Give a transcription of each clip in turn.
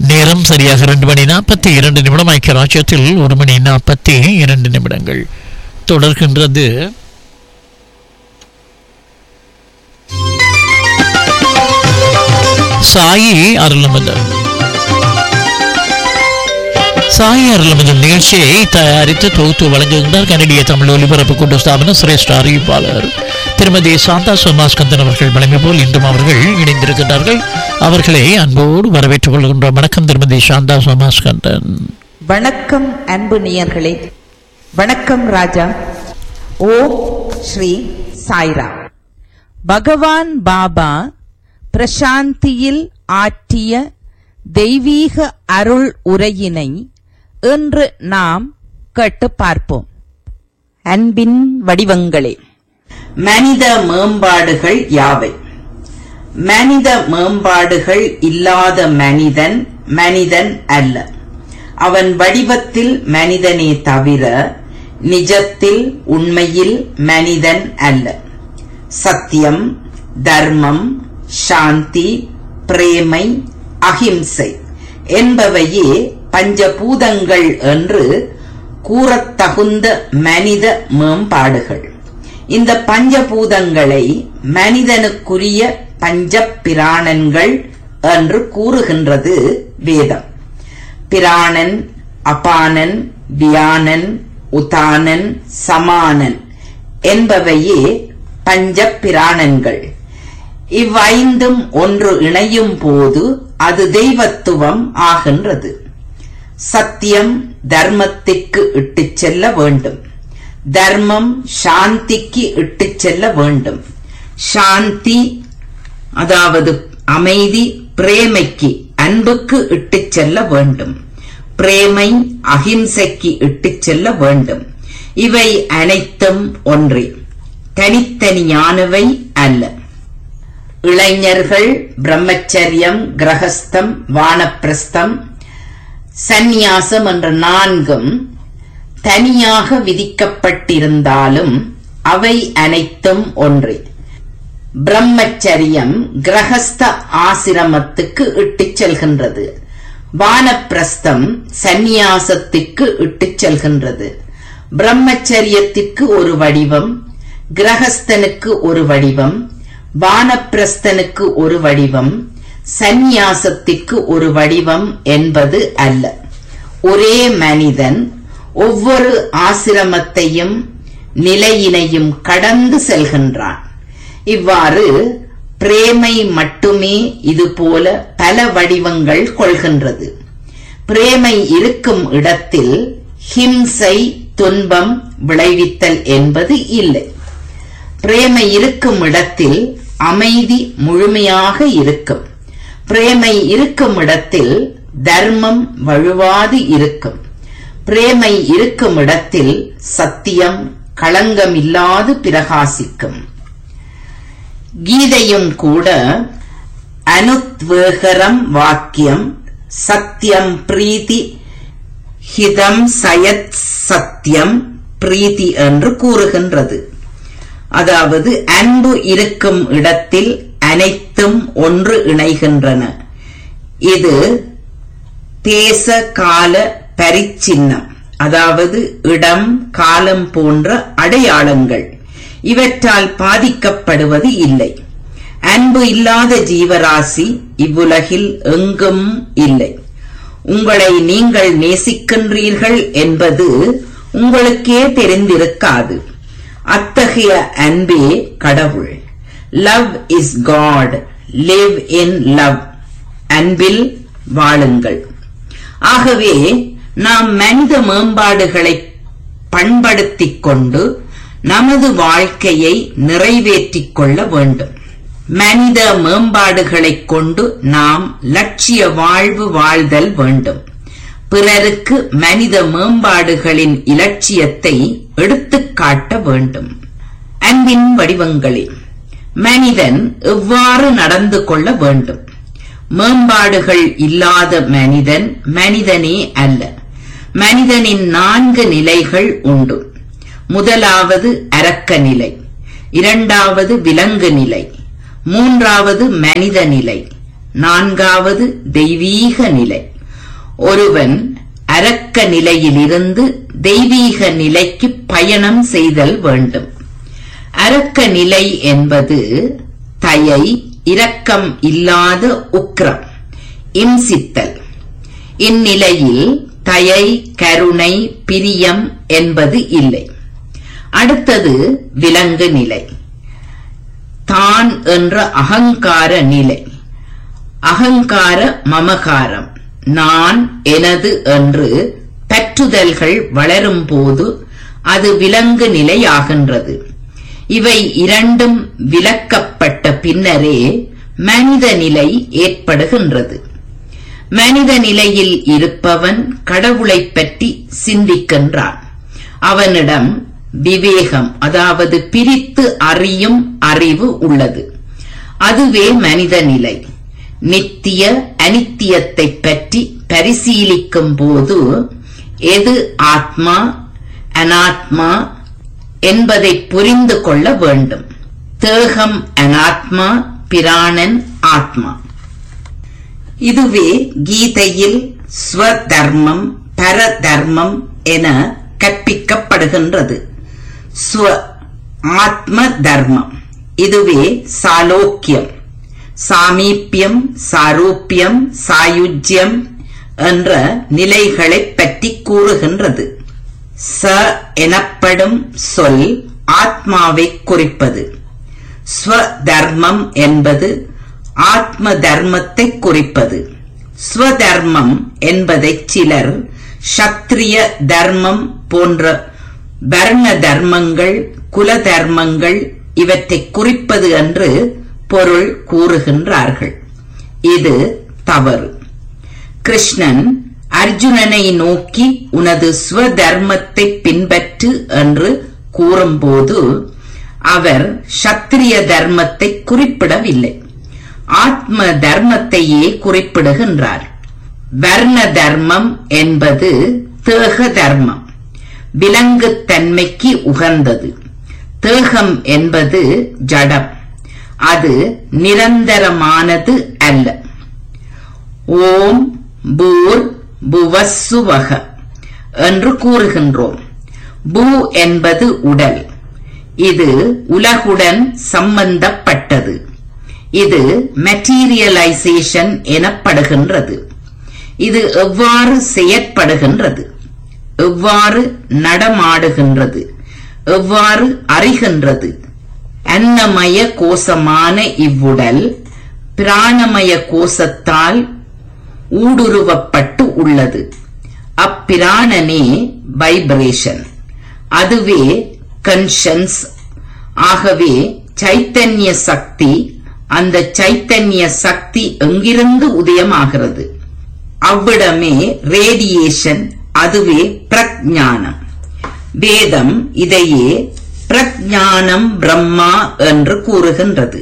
நேரம் சரியாக இரண்டு மணி நாற்பத்தி இரண்டு நிமிடம் ஐக்கிய ராஜ்யத்தில் ஒரு மணி நாற்பத்தி இரண்டு நிமிடங்கள் தொடர்கின்றது சாயி அருளமதம் சாயி அருளமதம் நிகழ்ச்சியை தயாரித்து தொகுத்து வழங்குகின்றார் கனடிய தமிழ் ஒலிபரப்பு கூட்டு ஸ்தாபன சிரேஷ்ட அறிவிப்பாளர் திருமதி சாந்தா சோமாஸ்கந்தன் அவர்கள் வழங்கி போல் இன்றும் அவர்கள் இணைந்திருக்கின்றார்கள் அவர்களை அன்போடு வரவேற்றுக் கொள்கின்றோம் வணக்கம் திருமதி சாந்தா சோமாஸ்கந்தன் வணக்கம் அன்பு நேயர்களே வணக்கம் ராஜா ஓம் ஸ்ரீ சாய்ரா பகவான் பாபா பிரசாந்தியில் ஆற்றிய தெய்வீக அருள் உரையினை இன்று நாம் கேட்டு பார்ப்போம் அன்பின் வடிவங்களே மனித மேம்பாடுகள் யாவை மனித மேம்பாடுகள் இல்லாத மனிதன் மனிதன் அல்ல அவன் வடிவத்தில் மனிதனே தவிர நிஜத்தில் உண்மையில் மனிதன் அல்ல சத்தியம் தர்மம் சாந்தி பிரேமை அகிம்சை என்பவையே பஞ்சபூதங்கள் என்று கூறத்தகுந்த மனித மேம்பாடுகள் இந்த பஞ்சபூதங்களை மனிதனுக்குரிய பஞ்சப்பிராணன்கள் என்று கூறுகின்றது வேதம் பிராணன் அபானன் வியானன் உதானன் சமானன் என்பவையே பஞ்ச பிராணன்கள் இவ்வைந்தும் ஒன்று இணையும் போது அது தெய்வத்துவம் ஆகின்றது சத்தியம் தர்மத்திற்கு இட்டுச் செல்ல வேண்டும் தர்மம் சாந்திக்கு இட்டுச் செல்ல வேண்டும் சாந்தி அதாவது அமைதி பிரேமைக்கு அன்புக்கு இட்டுச் செல்ல வேண்டும் பிரேமை அகிம்சைக்கு இட்டுச் செல்ல வேண்டும் இவை அனைத்தும் ஒன்றே தனித்தனியானவை அல்ல இளைஞர்கள் பிரம்மச்சரியம் கிரகஸ்தம் வானப்பிரஸ்தம் சந்நியாசம் என்ற நான்கும் தனியாக விதிக்கப்பட்டிருந்தாலும் அவை அனைத்தும் ஒன்றே பிரம்மச்சரியம் கிரகஸ்த ஆசிரமத்துக்கு இட்டுச் செல்கின்றது வானப்பிரஸ்தம் சந்நியாசத்திற்கு இட்டுச் செல்கின்றது பிரம்மச்சரியத்திற்கு ஒரு வடிவம் கிரகஸ்தனுக்கு ஒரு வடிவம் வானப்பிரஸ்தனுக்கு ஒரு வடிவம் சந்நியாசத்திற்கு ஒரு வடிவம் என்பது அல்ல ஒரே மனிதன் ஒவ்வொரு ஆசிரமத்தையும் நிலையினையும் கடந்து செல்கின்றான் இவ்வாறு பிரேமை மட்டுமே இதுபோல பல வடிவங்கள் கொள்கின்றது பிரேமை இருக்கும் இடத்தில் ஹிம்சை துன்பம் விளைவித்தல் என்பது இல்லை பிரேமை இருக்கும் இடத்தில் அமைதி முழுமையாக இருக்கும் பிரேமை இருக்கும் இடத்தில் தர்மம் வழுவாது இருக்கும் பிரேமை இருக்கும் இடத்தில் சத்தியம் களங்கமில்லாது பிரகாசிக்கும் கீதையும் கூட அனுத்வேகரம் வாக்கியம் சத்தியம் பிரீதி ஹிதம் சயத் சத்தியம் பிரீதி என்று கூறுகின்றது அதாவது அன்பு இருக்கும் இடத்தில் அனைத்தும் ஒன்று இணைகின்றன இது தேச கால பரிச்சின்னம் அதாவது இடம் காலம் போன்ற அடையாளங்கள் இவற்றால் பாதிக்கப்படுவது இல்லை அன்பு இல்லாத ஜீவராசி இவ்வுலகில் எங்கும் இல்லை உங்களை நீங்கள் நேசிக்கின்றீர்கள் என்பது உங்களுக்கே தெரிந்திருக்காது அத்தகைய அன்பே கடவுள் love is god live in love அன்பில் வாழுங்கள் ஆகவே நாம் மனித மேம்பாடுகளை பண்படுத்திக் கொண்டு நமது வாழ்க்கையை நிறைவேற்றிக் கொள்ள வேண்டும் மனித மேம்பாடுகளைக் கொண்டு நாம் லட்சிய வாழ்வு வாழ்தல் வேண்டும் பிறருக்கு மனித மேம்பாடுகளின் இலட்சியத்தை எடுத்துக் காட்ட வேண்டும் அன்பின் வடிவங்களே மனிதன் எவ்வாறு நடந்து கொள்ள வேண்டும் மேம்பாடுகள் இல்லாத மனிதன் மனிதனே அல்ல மனிதனின் நான்கு நிலைகள் உண்டு முதலாவது அரக்க நிலை இரண்டாவது விலங்கு நிலை மூன்றாவது மனித நிலை நான்காவது தெய்வீக நிலை ஒருவன் அரக்க நிலையிலிருந்து தெய்வீக நிலைக்கு பயணம் செய்தல் வேண்டும் அரக்க நிலை என்பது தயை இரக்கம் இல்லாத உக்ரம் இம்சித்தல் இந்நிலையில் தயை கருணை பிரியம் என்பது இல்லை அடுத்தது விலங்கு நிலை தான் என்ற அகங்கார நிலை அகங்கார மமகாரம் நான் எனது என்று பற்றுதல்கள் வளரும்போது அது விலங்கு நிலையாகின்றது இவை இரண்டும் விலக்கப்பட்ட பின்னரே மனித நிலை ஏற்படுகின்றது மனித நிலையில் இருப்பவன் கடவுளைப் பற்றி சிந்திக்கின்றான் அவனிடம் விவேகம் அதாவது பிரித்து அறியும் அறிவு உள்ளது அதுவே மனித நிலை நித்திய அனித்தியத்தை பற்றி பரிசீலிக்கும் போது எது ஆத்மா அனாத்மா என்பதை புரிந்து கொள்ள வேண்டும் தேகம் அனாத்மா பிராணன் ஆத்மா இதுவே கீதையில் ஸ்வதர்மம் பரதர்மம் என கற்பிக்கப்படுகின்றது ஸ்வ ஆத்ம தர்மம் இதுவே சாலோக்கியம் சாமீப்பியம் சாரூப்பியம் சாயுஜ்யம் என்ற நிலைகளைப் பற்றி கூறுகின்றது ச எனப்படும் சொல் ஆத்மாவை குறிப்பது ஸ்வதர்மம் என்பது ஆத்ம தர்மத்தை குறிப்பது ஸ்வதர்மம் என்பதை சிலர் சத்திரிய தர்மம் போன்ற வர்ண தர்மங்கள் குல தர்மங்கள் இவற்றை குறிப்பது என்று பொருள் கூறுகின்றார்கள் இது தவறு கிருஷ்ணன் அர்ஜுனனை நோக்கி உனது ஸ்வதர்மத்தை பின்பற்று என்று கூறும்போது அவர் சத்திரிய தர்மத்தை குறிப்பிடவில்லை ஆத்ம தர்மத்தையே குறிப்பிடுகின்றார் வர்ண தர்மம் என்பது தேக தர்மம் விலங்குத்தன்மைக்கு உகந்தது தேகம் என்பது ஜடம் அது நிரந்தரமானது அல்ல ஓம் பூர் புவஸ்ஸுவக என்று கூறுகின்றோம் பூ என்பது உடல் இது உலகுடன் சம்பந்தப்பட்டது இது மெட்டீரியலைசேஷன் எனப்படுகின்றது இது எவ்வாறு செயற்படுகின்றது எவ்வாறு நடமாடுகின்றது எவ்வாறு அறிகின்றது அன்னமய கோசமான இவ்வுடல் பிராணமய கோசத்தால் ஊடுருவப்பட்டு உள்ளது அப்பிராணனே வைப்ரேஷன் அதுவே கன்ஷன்ஸ் ஆகவே சைத்தன்ய சக்தி அந்த சைத்தன்ய சக்தி எங்கிருந்து உதயமாகிறது அவ்விடமே ரேடியேஷன் அதுவே பிரஜானம் வேதம் இதையே பிரஜானம் பிரம்மா என்று கூறுகின்றது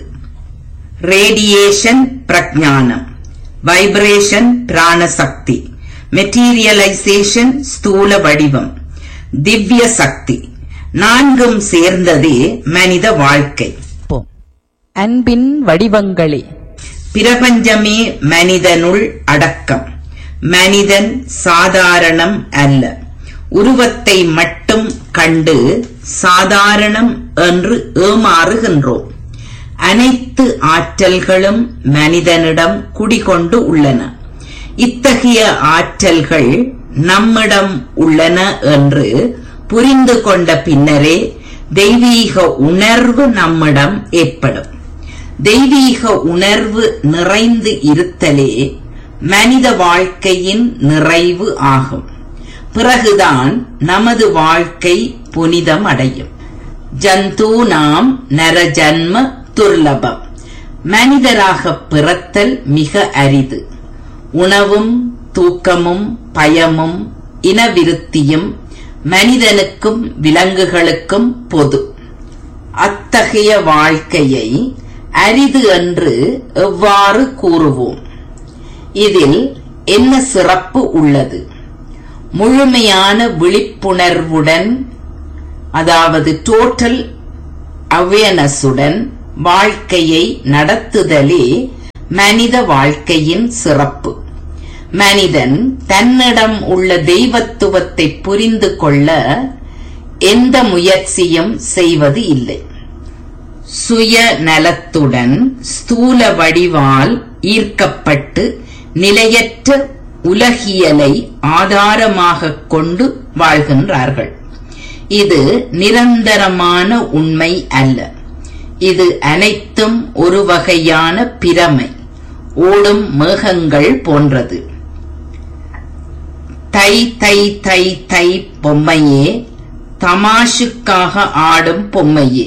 ரேடியேஷன் பிரஜானம் வைப்ரேஷன் பிராணசக்தி மெட்டீரியலைசேஷன் ஸ்தூல வடிவம் திவ்ய சக்தி நான்கும் சேர்ந்ததே மனித வாழ்க்கை பார்ப்போம் அன்பின் வடிவங்களே பிரபஞ்சமே மனிதனுள் அடக்கம் மனிதன் சாதாரணம் அல்ல உருவத்தை மட்டும் கண்டு சாதாரணம் என்று ஏமாறுகின்றோம் அனைத்து ஆற்றல்களும் மனிதனிடம் குடிகொண்டு உள்ளன இத்தகைய ஆற்றல்கள் நம்மிடம் உள்ளன என்று புரிந்து கொண்ட பின்னரே தெய்வீக உணர்வு நம்மிடம் ஏற்படும் தெய்வீக உணர்வு நிறைந்து இருத்தலே மனித வாழ்க்கையின் நிறைவு ஆகும் பிறகுதான் நமது வாழ்க்கை புனிதம் அடையும் ஜந்தூனாம் நரஜன்ம துர்லபம் மனிதராக பிறத்தல் மிக அரிது உணவும் தூக்கமும் பயமும் இனவிருத்தியும் மனிதனுக்கும் விலங்குகளுக்கும் பொது அத்தகைய வாழ்க்கையை அரிது என்று எவ்வாறு கூறுவோம் இதில் என்ன சிறப்பு உள்ளது முழுமையான விழிப்புணர்வுடன் அதாவது டோட்டல் அவேர்னஸுடன் வாழ்க்கையை நடத்துதலே மனித வாழ்க்கையின் சிறப்பு மனிதன் தன்னிடம் உள்ள தெய்வத்துவத்தை புரிந்து கொள்ள எந்த முயற்சியும் செய்வது இல்லை சுயநலத்துடன் ஸ்தூல வடிவால் ஈர்க்கப்பட்டு நிலையற்ற உலகியலை ஆதாரமாகக் கொண்டு வாழ்கின்றார்கள் இது நிரந்தரமான உண்மை அல்ல இது அனைத்தும் ஒரு வகையான பிரமை ஓடும் மேகங்கள் போன்றது தை தை தை தை பொம்மையே தமாஷுக்காக ஆடும் பொம்மையே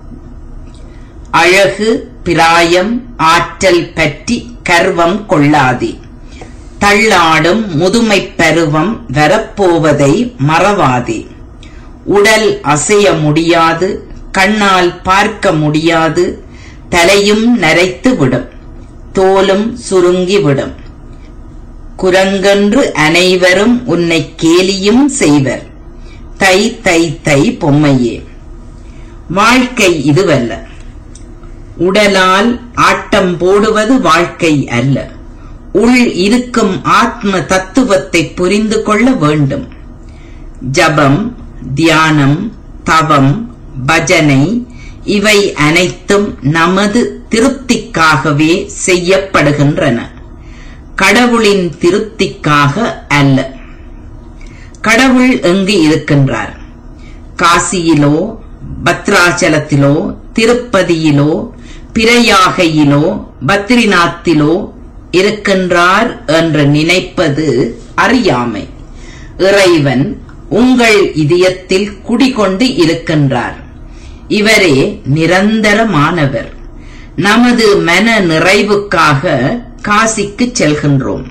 அழகு பிராயம் ஆற்றல் பற்றி கர்வம் கொள்ளாதே தள்ளாடும் முதுமைப் பருவம் வரப்போவதை மறவாதே உடல் அசைய முடியாது கண்ணால் பார்க்க முடியாது தலையும் நரைத்து விடும் தோலும் சுருங்கிவிடும் குரங்கென்று அனைவரும் உன்னை கேலியும் செய்வர் தை தை தை பொம்மையே வாழ்க்கை இதுவல்ல உடலால் ஆட்டம் போடுவது வாழ்க்கை அல்ல உள் இருக்கும் ஆத்ம தத்துவத்தை புரிந்து கொள்ள வேண்டும் ஜபம் தியானம் தவம் பஜனை இவை அனைத்தும் நமது திருப்திக்காகவே செய்யப்படுகின்றன கடவுளின் திருப்திக்காக அல்ல கடவுள் எங்கு இருக்கின்றார் காசியிலோ பத்ராச்சலத்திலோ திருப்பதியிலோ பிரயாகையிலோ பத்ரிநாத்திலோ இருக்கின்றார் என்று நினைப்பது அறியாமை இறைவன் உங்கள் இதயத்தில் குடிகொண்டு இருக்கின்றார் இவரே நிரந்தரமானவர் நமது மன நிறைவுக்காக காசிக்கு செல்கின்றோம்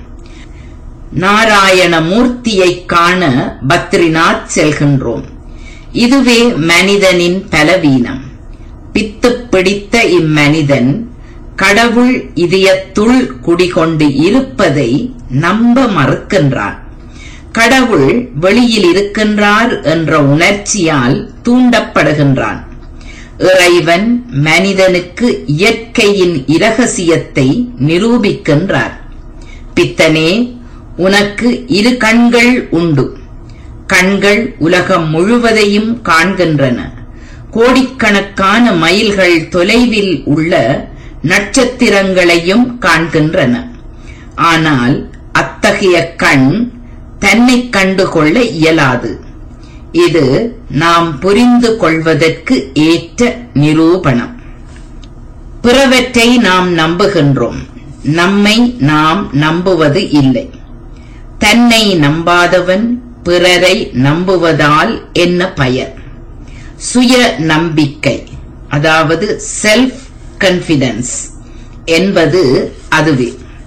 நாராயணமூர்த்தியை காண பத்ரிநாத் செல்கின்றோம் இதுவே மனிதனின் பலவீனம் பித்து பிடித்த இம்மனிதன் கடவுள் இதயத்துள் குடிகொண்டு இருப்பதை நம்ப மறுக்கின்றான் கடவுள் வெளியில் இருக்கின்றார் என்ற உணர்ச்சியால் தூண்டப்படுகின்றான் இறைவன் மனிதனுக்கு இயற்கையின் இரகசியத்தை நிரூபிக்கின்றார் பித்தனே உனக்கு இரு கண்கள் உண்டு கண்கள் உலகம் முழுவதையும் காண்கின்றன கோடிக்கணக்கான மைல்கள் தொலைவில் உள்ள நட்சத்திரங்களையும் காண்கின்றன ஆனால் அத்தகைய கண் தன்னை கண்டுகொள்ள இயலாது இது நாம் புரிந்து கொள்வதற்கு ஏற்ற நிரூபணம் பிறவற்றை நாம் நம்புகின்றோம் நம்மை நாம் நம்புவது இல்லை தன்னை நம்பாதவன் பிறரை நம்புவதால் என்ன பயன் சுய நம்பிக்கை அதாவது செல்ஃப் கான்பிடன்ஸ் என்பது அதுவே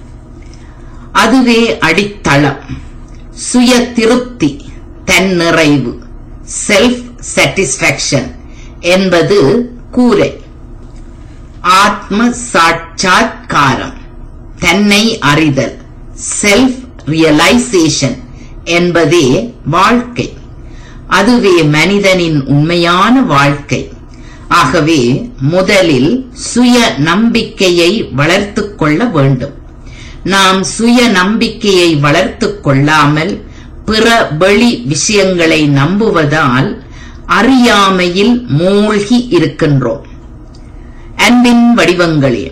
அதுவே அடித்தளம் சுய திருப்தி தன்னிறைவு செல்ஃப் சாட்டிஸ்பாக்சன் என்பது கூரை ஆத்ம சாட்சாத்காரம் தன்னை அறிதல் செல்ஃப் ரியலைசேஷன் என்பதே வாழ்க்கை அதுவே மனிதனின் உண்மையான வாழ்க்கை ஆகவே முதலில் சுய நம்பிக்கையை வளர்த்துக் கொள்ள வேண்டும் நாம் சுய நம்பிக்கையை வளர்த்துக் கொள்ளாமல் பிற வெளி விஷயங்களை நம்புவதால் அறியாமையில் மூழ்கி இருக்கின்றோம் அன்பின் வடிவங்களே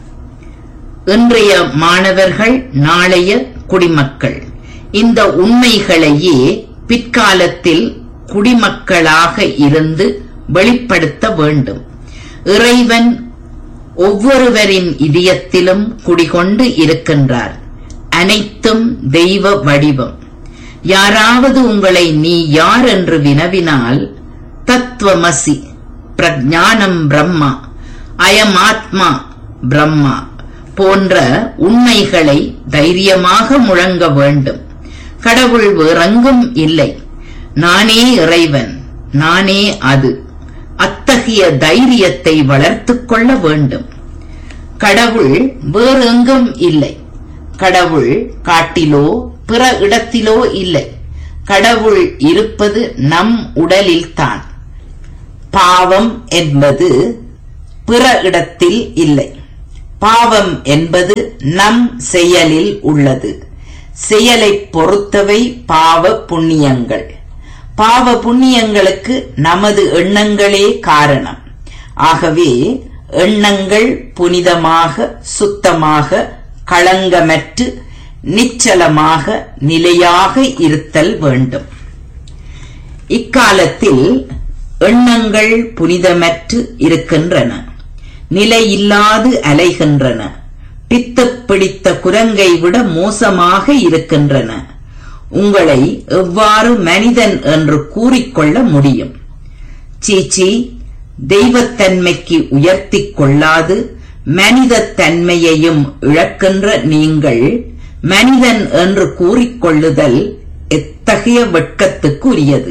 இன்றைய மாணவர்கள் நாளைய குடிமக்கள் இந்த உண்மைகளையே பிற்காலத்தில் குடிமக்களாக இருந்து வெளிப்படுத்த வேண்டும் இறைவன் ஒவ்வொருவரின் இதயத்திலும் குடிகொண்டு இருக்கின்றார் அனைத்தும் தெய்வ வடிவம் யாராவது உங்களை நீ யார் என்று வினவினால் தத்துவமசி பிரஜானம் பிரம்மா அயமாத்மா பிரம்மா போன்ற உண்மைகளை தைரியமாக முழங்க வேண்டும் கடவுள் வேறெங்கும் இல்லை நானே இறைவன் நானே அது அத்தகைய தைரியத்தை வளர்த்துக் கொள்ள வேண்டும் கடவுள் வேறெங்கும் இல்லை கடவுள் காட்டிலோ பிற இடத்திலோ இல்லை கடவுள் இருப்பது நம் உடலில்தான் பாவம் என்பது பிற இடத்தில் இல்லை பாவம் என்பது நம் செயலில் உள்ளது செயலைப் பொறுத்தவை பாவ புண்ணியங்கள் பாவ புண்ணியங்களுக்கு நமது எண்ணங்களே காரணம் ஆகவே எண்ணங்கள் புனிதமாக சுத்தமாக களங்கமற்று நிச்சலமாக நிலையாக இருத்தல் வேண்டும் இக்காலத்தில் எண்ணங்கள் புனிதமற்று இருக்கின்றன நிலையில்லாது அலைகின்றன பித்துப் பிடித்த குரங்கை விட மோசமாக இருக்கின்றன உங்களை எவ்வாறு மனிதன் என்று கூறிக்கொள்ள முடியும் சீச்சி தெய்வத்தன்மைக்கு உயர்த்திக் கொள்ளாது மனிதத் தன்மையையும் இழக்கின்ற நீங்கள் மனிதன் என்று கூறிக்கொள்ளுதல் எத்தகைய வெட்கத்துக்குரியது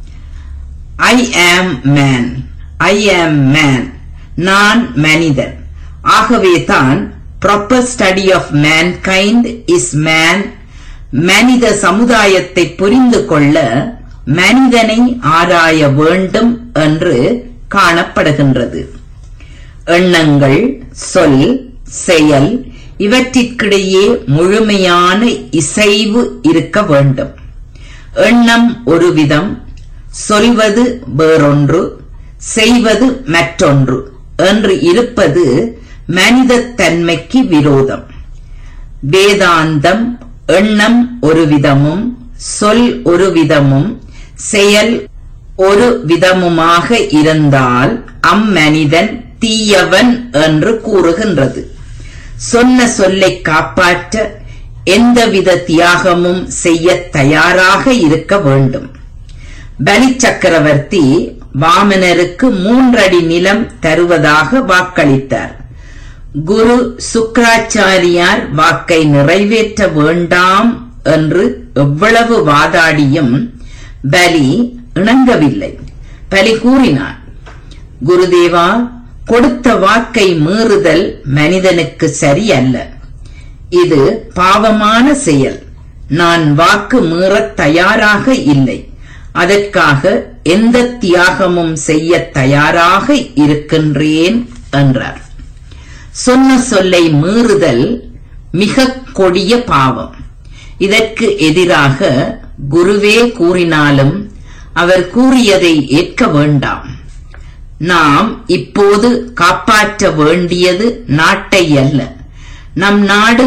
ஐ ஆம் மேன் ஐ ஆம் மேன் நான் மனிதன் ஆகவேதான் proper study of mankind is man மனித சமுதாயத்தை புரிந்து கொள்ள மனிதனை ஆராய வேண்டும் என்று காணப்படுகின்றது எண்ணங்கள் சொல் செயல் இவற்றிற்கிடையே முழுமையான இசைவு இருக்க வேண்டும் எண்ணம் ஒரு விதம் சொல்வது வேறொன்று செய்வது மற்றொன்று என்று இருப்பது மனிதத் தன்மைக்கு விரோதம் வேதாந்தம் எண்ணம் ஒரு விதமும் சொல் ஒரு விதமும் செயல் ஒரு விதமுமாக இருந்தால் அம்மனிதன் தீயவன் என்று கூறுகின்றது சொன்ன சொல்லை காப்பாற்ற எந்தவித தியாகமும் செய்ய தயாராக இருக்க வேண்டும் பலி சக்கரவர்த்தி வாமனருக்கு மூன்றடி நிலம் தருவதாக வாக்களித்தார் குரு சுக்கராச்சாரியார் வாக்கை நிறைவேற்ற வேண்டாம் என்று எவ்வளவு வாதாடியும் பலி இணங்கவில்லை பலி கூறினான் குருதேவா கொடுத்த வாக்கை மீறுதல் மனிதனுக்கு சரியல்ல இது பாவமான செயல் நான் வாக்கு மீறத் தயாராக இல்லை அதற்காக எந்த தியாகமும் செய்ய தயாராக இருக்கின்றேன் என்றார் சொன்ன சொல்லை மீறுதல் மிக கொடிய பாவம் இதற்கு எதிராக குருவே கூறினாலும் அவர் கூறியதை ஏற்க வேண்டாம் நாம் இப்போது காப்பாற்ற வேண்டியது நாட்டை அல்ல நம் நாடு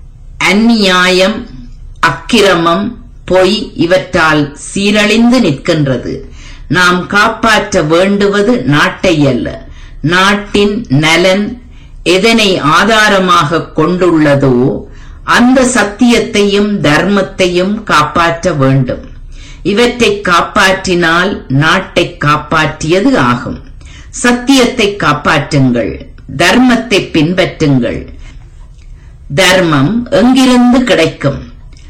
அந்நியாயம் அக்கிரமம் பொய் இவற்றால் சீரழிந்து நிற்கின்றது நாம் காப்பாற்ற வேண்டுவது நாட்டை அல்ல நாட்டின் நலன் எதனை ஆதாரமாக கொண்டுள்ளதோ அந்த சத்தியத்தையும் தர்மத்தையும் காப்பாற்ற வேண்டும் இவற்றை காப்பாற்றினால் நாட்டை காப்பாற்றியது ஆகும் சத்தியத்தை காப்பாற்றுங்கள் தர்மத்தை பின்பற்றுங்கள் தர்மம் எங்கிருந்து கிடைக்கும்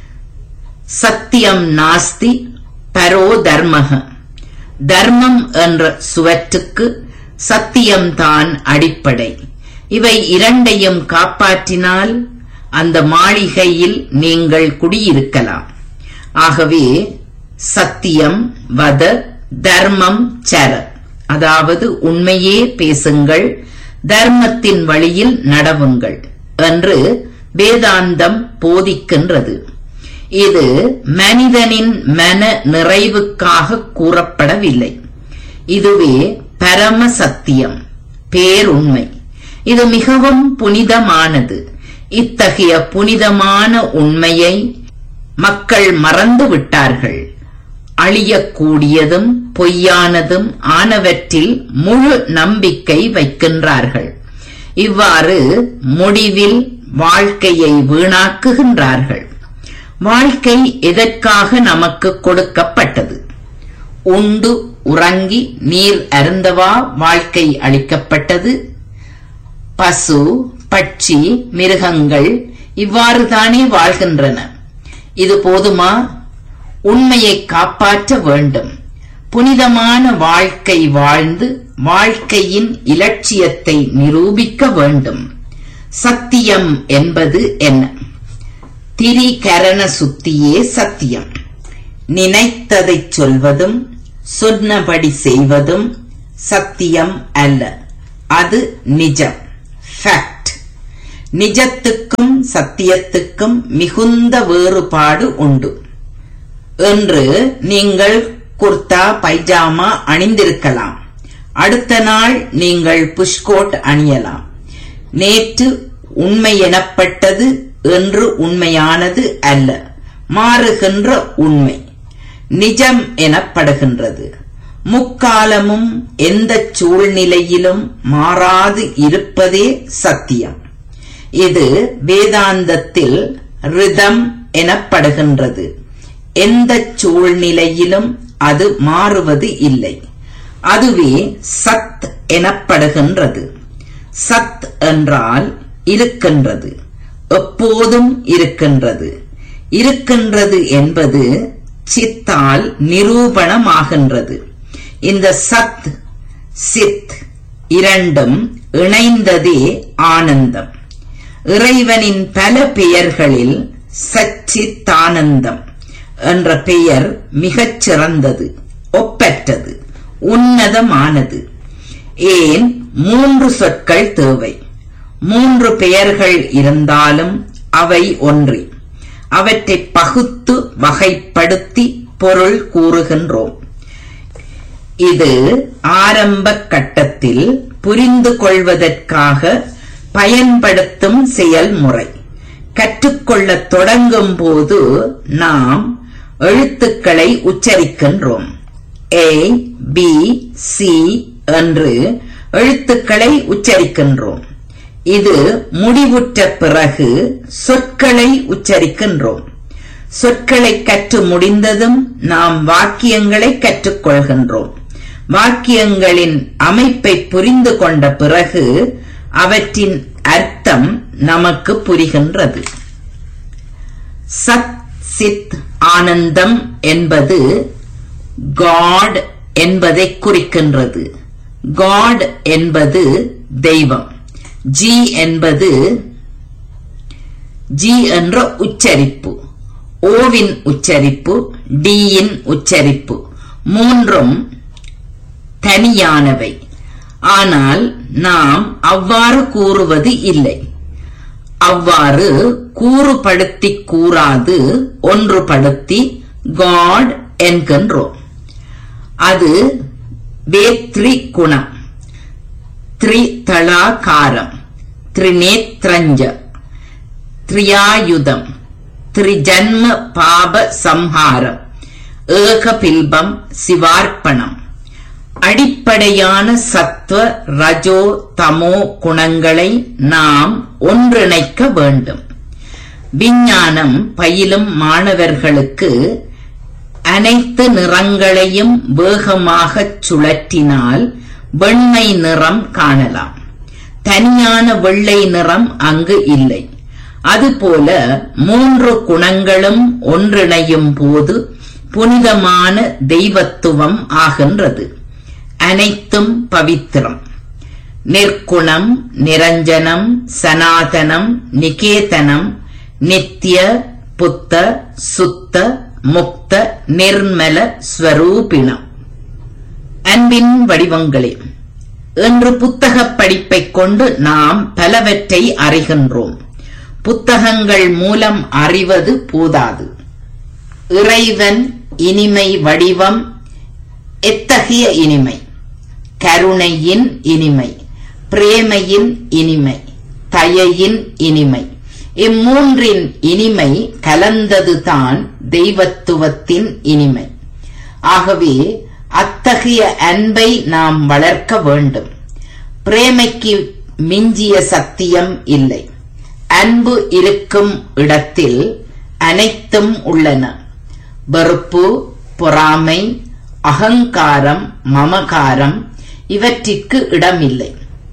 சத்தியம் நாஸ்தி பரோ தர்மக தர்மம் என்ற சுவற்றுக்கு சத்தியம்தான் அடிப்படை இவை இரண்டையும் காப்பாற்றினால் அந்த மாளிகையில் நீங்கள் குடியிருக்கலாம் ஆகவே சத்தியம் வத தர்மம் சர அதாவது உண்மையே பேசுங்கள் தர்மத்தின் வழியில் நடவுங்கள் என்று வேதாந்தம் போதிக்கின்றது இது மனிதனின் மன நிறைவுக்காக கூறப்படவில்லை இதுவே பரம சத்தியம் பேருண்மை இது மிகவும் புனிதமானது இத்தகைய புனிதமான உண்மையை மக்கள் மறந்து விட்டார்கள் அழியக்கூடியதும் பொய்யானதும் ஆனவற்றில் முழு நம்பிக்கை வைக்கின்றார்கள் இவ்வாறு முடிவில் வாழ்க்கையை வீணாக்குகின்றார்கள் வாழ்க்கை எதற்காக நமக்கு கொடுக்கப்பட்டது உண்டு உறங்கி நீர் அருந்தவா வாழ்க்கை அளிக்கப்பட்டது பசு பட்சி மிருகங்கள் இவ்வாறு தானே வாழ்கின்றன இது போதுமா உண்மையை காப்பாற்ற வேண்டும் புனிதமான வாழ்க்கை வாழ்ந்து வாழ்க்கையின் இலட்சியத்தை நிரூபிக்க வேண்டும் சத்தியம் என்பது என்ன திரிகரண சுத்தியே சத்தியம் நினைத்ததைச் சொல்வதும் சொன்னபடி செய்வதும் சத்தியம் அல்ல அது நிஜம் ஃபேக்ட் நிஜத்துக்கும் சத்தியத்துக்கும் மிகுந்த வேறுபாடு உண்டு என்று நீங்கள் குர்தா பைஜாமா அணிந்திருக்கலாம் அடுத்த நாள் நீங்கள் புஷ்கோட் அணியலாம் நேற்று உண்மை எனப்பட்டது என்று உண்மையானது அல்ல மாறுகின்ற உண்மை நிஜம் எனப்படுகின்றது முக்காலமும் எந்த சூழ்நிலையிலும் மாறாது இருப்பதே சத்தியம் இது வேதாந்தத்தில் ரிதம் எனப்படுகின்றது எந்த சூழ்நிலையிலும் அது மாறுவது இல்லை அதுவே சத் எனப்படுகின்றது சத் என்றால் இருக்கின்றது எப்போதும் இருக்கின்றது இருக்கின்றது என்பது சித்தால் நிரூபணமாகின்றது இந்த சத் சித் இரண்டும் இணைந்ததே ஆனந்தம் இறைவனின் பல பெயர்களில் சச்சித்தானந்தம் என்ற பெயர் மிகச் சிறந்தது ஒப்பற்றது உன்னதமானது ஏன் மூன்று சொற்கள் தேவை மூன்று பெயர்கள் இருந்தாலும் அவை ஒன்றே அவற்றை பகுத்து வகைப்படுத்தி பொருள் கூறுகின்றோம் இது ஆரம்ப கட்டத்தில் புரிந்து கொள்வதற்காக பயன்படுத்தும் செயல்முறை கற்றுக்கொள்ளத் தொடங்கும் போது நாம் எழுத்துக்களை உச்சரிக்கின்றோம் ஏ பி சி என்று எழுத்துக்களை உச்சரிக்கின்றோம் இது முடிவுற்ற பிறகு சொற்களை உச்சரிக்கின்றோம் சொற்களை கற்று முடிந்ததும் நாம் வாக்கியங்களை கற்றுக்கொள்கின்றோம் வாக்கியங்களின் அமைப்பை புரிந்து கொண்ட பிறகு அவற்றின் அர்த்தம் நமக்கு புரிகின்றது சத் சித் ஆனந்தம் என்பது காட் என்பதை குறிக்கின்றது காட் என்பது தெய்வம் ஜி என்பது ஜி என்ற உச்சரிப்பு ஓவின் உச்சரிப்பு டியின் உச்சரிப்பு மூன்றும் தனியானவை ஆனால் நாம் அவ்வாறு கூறுவது இல்லை அவ்வாறு கூறுபடுத்தி கூறாது ஒன்றுபடுத்தி காட் என்கின்றோம் அது வேத்ரி குணம் த்ரிதளாகாரம் திரிநேத்ரஞ்ச திரியாயுதம் திரிஜன்ம பாப சம்ஹாரம் ஏகபில்பம் சிவார்ப்பணம் அடிப்படையான சத்வ ரஜோ தமோ குணங்களை நாம் ஒன்றிணைக்க வேண்டும் விஞ்ஞானம் பயிலும் மாணவர்களுக்கு அனைத்து நிறங்களையும் வேகமாகச் சுழற்றினால் வெண்மை நிறம் காணலாம் தனியான வெள்ளை நிறம் அங்கு இல்லை அதுபோல மூன்று குணங்களும் ஒன்றிணையும் போது புனிதமான தெய்வத்துவம் ஆகின்றது அனைத்தும் பவித்திரம் நிற்குணம் நிரஞ்சனம் சனாதனம் நிகேதனம் நித்திய புத்த சுத்த முக்த நிர்மல ஸ்வரூபிணம் அன்பின் வடிவங்களே இன்று புத்தகப் படிப்பைக் கொண்டு நாம் பலவற்றை அறிகின்றோம் புத்தகங்கள் மூலம் அறிவது போதாது இறைவன் இனிமை வடிவம் எத்தகைய இனிமை கருணையின் இனிமை பிரேமையின் இனிமை தயையின் இனிமை இம்மூன்றின் இனிமை கலந்ததுதான் தெய்வத்துவத்தின் இனிமை ஆகவே அத்தகைய அன்பை நாம் வளர்க்க வேண்டும் பிரேமைக்கு மிஞ்சிய சத்தியம் இல்லை அன்பு இருக்கும் இடத்தில் அனைத்தும் உள்ளன வெறுப்பு பொறாமை அகங்காரம் மமகாரம் இவற்றிற்கு இடமில்லை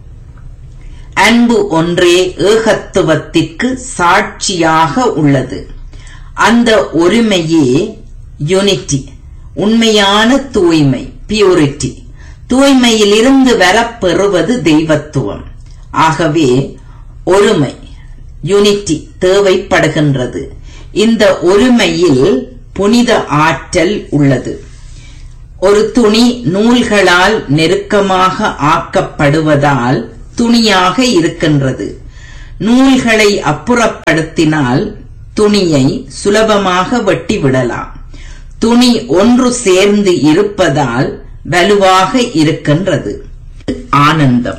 அன்பு ஒன்றே ஏகத்துவத்திற்கு சாட்சியாக உள்ளது அந்த ஒருமையே யூனிட்டி உண்மையான தூய்மை பியூரிட்டி தூய்மையிலிருந்து வரப்பெறுவது தெய்வத்துவம் ஆகவே ஒருமை யூனிட்டி தேவைப்படுகின்றது இந்த ஒருமையில் புனித ஆற்றல் உள்ளது ஒரு துணி நூல்களால் நெருக்கமாக ஆக்கப்படுவதால் துணியாக இருக்கின்றது நூல்களை அப்புறப்படுத்தினால் துணியை சுலபமாக வெட்டி விடலாம் துணி ஒன்று சேர்ந்து இருப்பதால் வலுவாக இருக்கின்றது ஆனந்தம்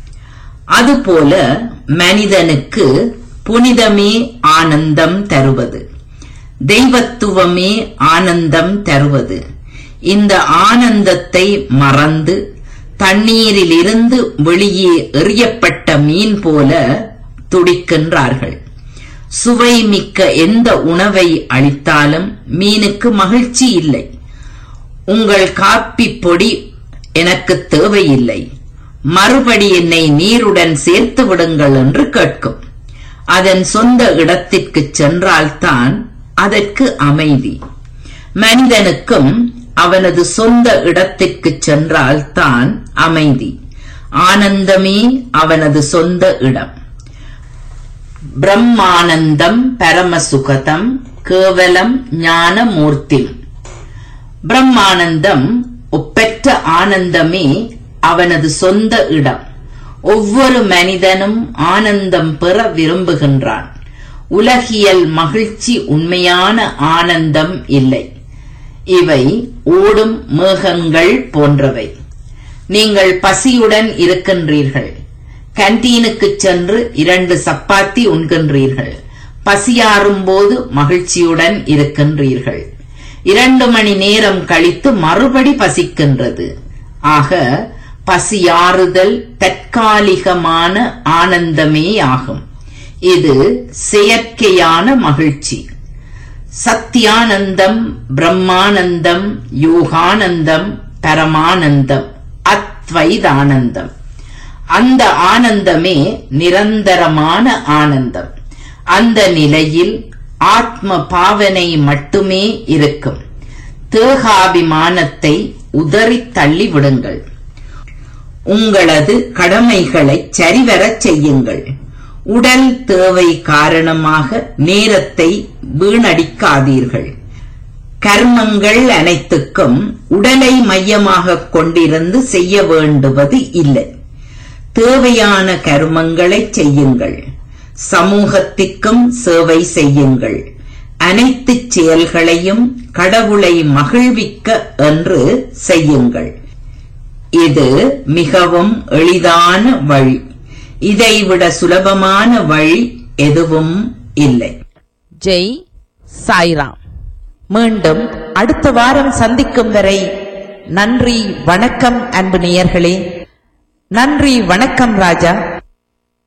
அதுபோல மனிதனுக்கு புனிதமே ஆனந்தம் தருவது தெய்வத்துவமே ஆனந்தம் தருவது இந்த ஆனந்தத்தை மறந்து தண்ணீரிலிருந்து வெளியே எறியப்பட்ட மீன் போல துடிக்கின்றார்கள் சுவை மிக்க எந்த உணவை அளித்தாலும் மீனுக்கு மகிழ்ச்சி இல்லை உங்கள் காப்பி பொடி எனக்கு தேவையில்லை மறுபடி என்னை நீருடன் சேர்த்து விடுங்கள் என்று கேட்கும் அதன் சொந்த இடத்திற்கு சென்றால்தான் அதற்கு அமைதி மனிதனுக்கும் அவனது சொந்த இடத்திற்கு சென்றால்தான் அமைதி ஆனந்தமே அவனது சொந்த இடம் பிரம்மானந்தம் பரமசுகதம் கேவலம் ஞானமூர்த்திம் பிரம்மானந்தம் ஒப்பற்ற ஆனந்தமே அவனது சொந்த இடம் ஒவ்வொரு மனிதனும் ஆனந்தம் பெற விரும்புகின்றான் உலகியல் மகிழ்ச்சி உண்மையான ஆனந்தம் இல்லை இவை ஓடும் மேகங்கள் போன்றவை நீங்கள் பசியுடன் இருக்கின்றீர்கள் கண்டீனுக்கு சென்று இரண்டு சப்பாத்தி உண்கின்றீர்கள் பசியாறும் போது மகிழ்ச்சியுடன் இருக்கின்றீர்கள் இரண்டு மணி நேரம் கழித்து மறுபடி பசிக்கின்றது ஆக பசியாறுதல் தற்காலிகமான ஆனந்தமேயாகும் இது செயற்கையான மகிழ்ச்சி சத்தியானந்தம் பிரம்மானந்தம் யோகானந்தம் பரமானந்தம் அத்வைதானந்தம் அந்த ஆனந்தமே நிரந்தரமான ஆனந்தம் அந்த நிலையில் ஆத்ம பாவனை மட்டுமே இருக்கும் தேகாபிமானத்தை உதறி தள்ளி விடுங்கள் உங்களது கடமைகளை சரிவரச் செய்யுங்கள் உடல் தேவை காரணமாக நேரத்தை வீணடிக்காதீர்கள் கர்மங்கள் அனைத்துக்கும் உடலை மையமாக கொண்டிருந்து செய்ய வேண்டுவது இல்லை தேவையான கர்மங்களை செய்யுங்கள் சமூகத்திற்கும் சேவை செய்யுங்கள் அனைத்து செயல்களையும் கடவுளை மகிழ்விக்க என்று செய்யுங்கள் இது மிகவும் எளிதான வழி இதைவிட சுலபமான வழி எதுவும் இல்லை ஜெய் சாய்ராம் மீண்டும் அடுத்த வாரம் சந்திக்கும் வரை நன்றி வணக்கம் அன்பு நேயர்களே நன்றி வணக்கம் ராஜா